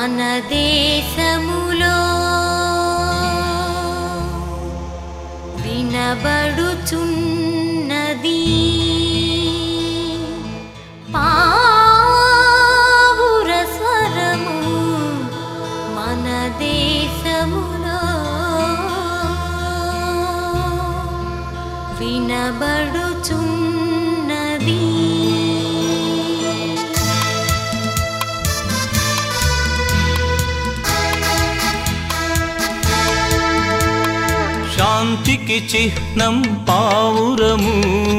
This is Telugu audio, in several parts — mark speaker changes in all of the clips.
Speaker 1: మన దేశములో వినబడుచున్నది పావుర స్వరము మన దేశములో వినబడుచున్నది
Speaker 2: శాంతికి చిహ్నం పావురము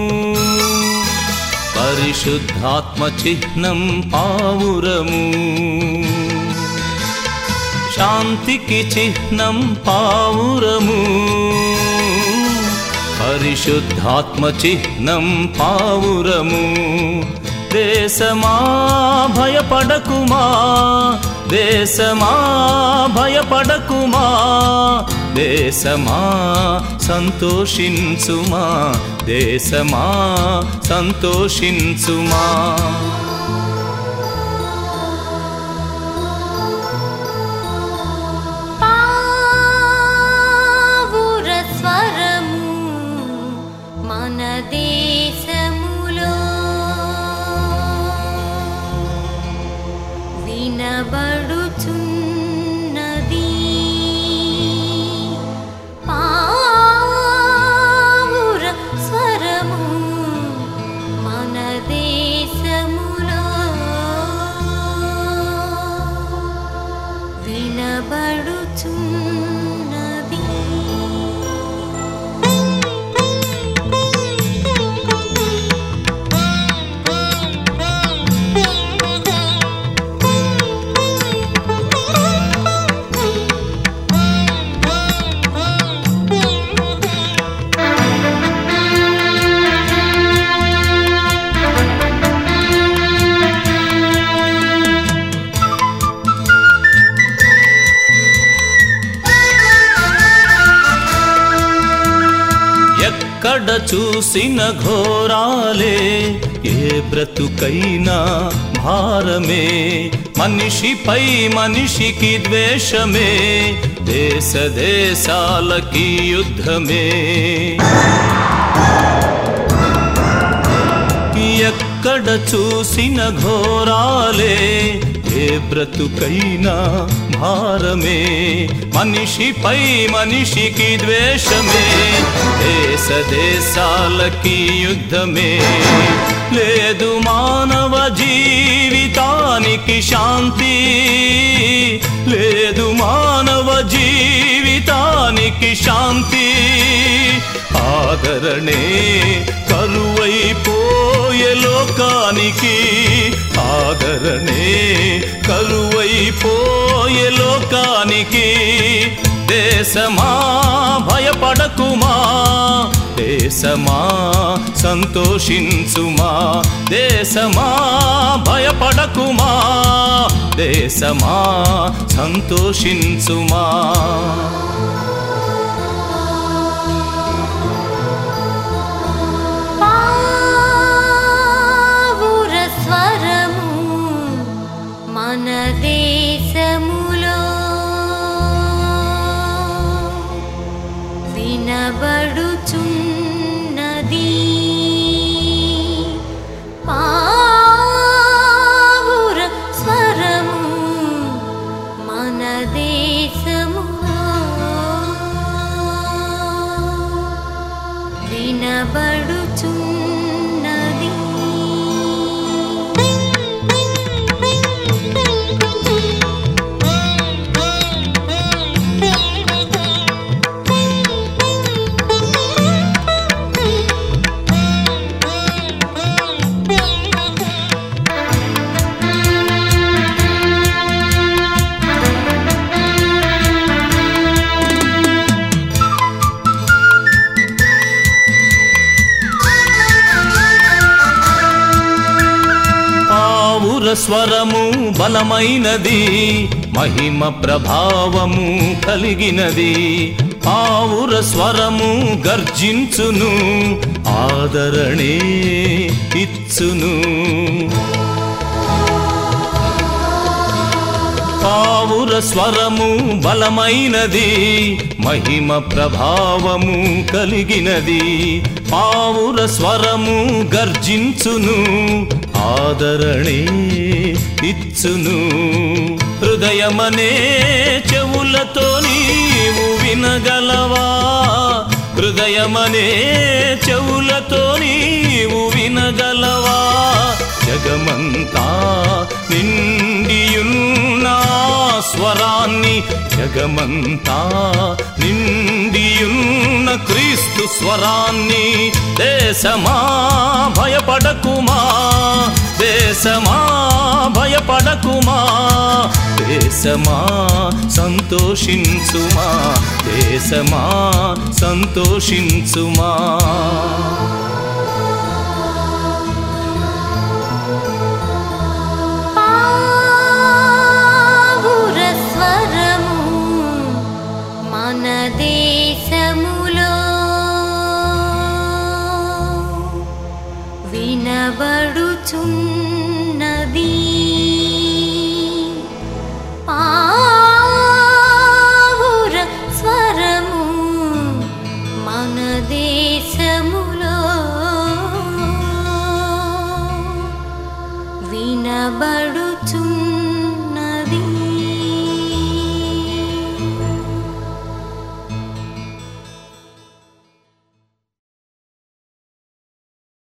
Speaker 2: పరిశుద్ధాత్మ చిహ్నం పావురము శాంతికి చిహ్నం పావురము పరిశుద్ధాత్మ చిహ్నం పావురము దేశమా భయపడకుమా దేశమా భయపడకుమా దేశమా సంతోషించుమా దేశమా సంతోషించుమా
Speaker 1: పావుర స్వరము మన దేశములో వినబడుచున్నది పావుర స్వరము మన దేశములో వినబడుచున్నది
Speaker 2: ఎక్కడ చూసిన ఘోరాలే ఏ బ్రతుకైనా భారమే మనిషిపై మనిషికి ద్వేషమే దేశ దేశాలకి యుద్ధమే ఎక్కడ చూసిన ఘోరాలే ఏ బ్రతుకైనా భారమే మనిషిపై మనిషికి ద్వేషమే దేశ దేశాలకి యుద్ధమే లేదు మానవ జీవితానికి శాంతి లేదు మానవ జీవితానికి శాంతి ఆదరణే కరువైపోయే లోకానికి ఆదరణే కరువైపోయే లోకానికి దేశమా భయపడకుమా దేశమా సంతోషించుమా దేశమా భయపడకుమా దేశమా సంతోషించుమా
Speaker 1: పావుర స్వరము మన దేశములో వినబడుచున్నది పావుర స్వరము మన దేశములో వినబడుచున్నది
Speaker 2: పావుర స్వరము బలమైనది మహిమ ప్రభావము కలిగినది పావుర స్వరము గర్జించును ఆదరణే ఇచ్చును పావుర పావుర స్వరము బలమైనది మహిమ ప్రభావము కలిగినది పావుర స్వరము గర్జించును ఆదరణే ఇచ్చును హృదయమనే చెవులతో నీవు వినగలవా హృదయమనే చెవులతో నీవు వినగలవా జగమంతా నిండియున్న స్వరాన్ని జగమంతా నిండియున్న క్రీస్తు స్వరాన్ని దేశమా భయపడకుమా దేశమా భయపడకుమా దేశమా సంతోషించుమా దేశమా సంతోషించుమా
Speaker 1: పావుర స్వరము మన దేశములో వినబడుచున్నది పావుర స్వరము మన దేశములో వినబడుచున్నది